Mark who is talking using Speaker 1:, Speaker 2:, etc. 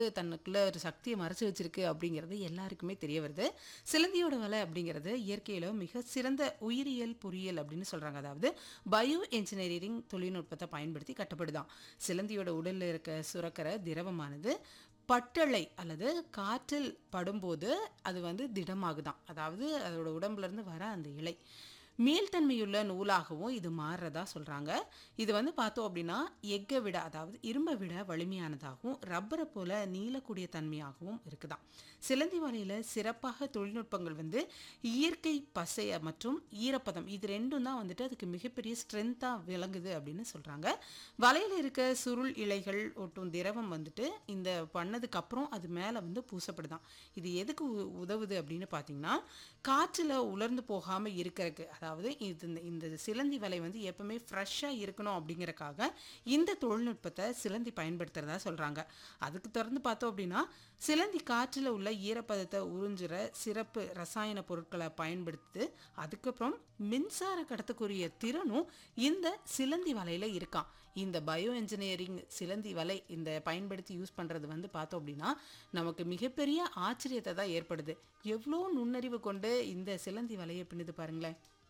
Speaker 1: தனக்குள்ள ஒரு சக்தியை மறைச்சு வச்சிருக்கு அப்படிங்கிறது எல்லாருக்குமே தெரிய வருது சிலந்தியோட வலை அப்படிங்கிறது இயற்கையில மிக சிறந்த உயிரியல் பொறியியல் அப்படின்னு சொல்றாங்க அதாவது பயோ என்ஜினியரிங் தொழில்நுட்பத்தை பயன்படுத்தி கட்டப்படுதான் சிலந்தியோட உடல்ல இருக்க சுரக்கிற திரவமானது பட்டளை அல்லது காற்றில் படும்போது அது வந்து திடமாகுதாம் அதாவது அதோட உடம்புல இருந்து வர அந்த இலை மீள்தன்மையுள்ள நூலாகவும் இது மாறுறதா சொல்றாங்க இது வந்து பார்த்தோம் அப்படின்னா எக்கை விட அதாவது இரும்பை விட வலிமையானதாகவும் ரப்பரை போல நீளக்கூடிய தன்மையாகவும் இருக்குதாம் சிலந்தி வலையில சிறப்பாக தொழில்நுட்பங்கள் வந்து இயற்கை பசை மற்றும் ஈரப்பதம் இது ரெண்டும் தான் வந்துட்டு அதுக்கு மிகப்பெரிய ஸ்ட்ரென்த்தா விளங்குது அப்படின்னு சொல்றாங்க வலையில இருக்க சுருள் இலைகள் ஒட்டும் திரவம் வந்துட்டு இந்த பண்ணதுக்கு அப்புறம் அது மேல வந்து பூசப்படுதாம் இது எதுக்கு உ- உதவுது அப்படின்னு பார்த்தீங்கன்னா காற்றுல உலர்ந்து போகாம இருக்கறதுக்கு அதாவது இது இந்த- இந்த சிலந்தி வலை வந்து எப்பவுமே ஃப்ரெஷ்ஷாக இருக்கணும் அப்படிங்கறக்காக இந்த தொழில்நுட்பத்தை சிலந்தி பயன்படுத்துறதா சொல்றாங்க அதுக்கு தொடர்ந்து பார்த்தோம் அப்படின்னா சிலந்தி காற்றுல உள்ள ஈரப்பதத்தை உறிஞ்சுற சிறப்பு ரசாயன பொருட்களை பயன்படுத்து அதுக்கப்புறம் மின்சார கடத்தக்கூடிய திறனும் இந்த சிலந்தி வலையில இருக்கான் இந்த பயோ இன்ஜினியரிங் சிலந்தி வலை இந்த பயன்படுத்தி யூஸ் பண்றது வந்து பார்த்தோம் அப்படின்னா நமக்கு மிகப்பெரிய ஆச்சரியத்தை தான் ஏற்படுது எவ்வளோ நுண்ணறிவு கொண்டு இந்த சிலந்தி வலையை பின்னுது பாருங்களேன்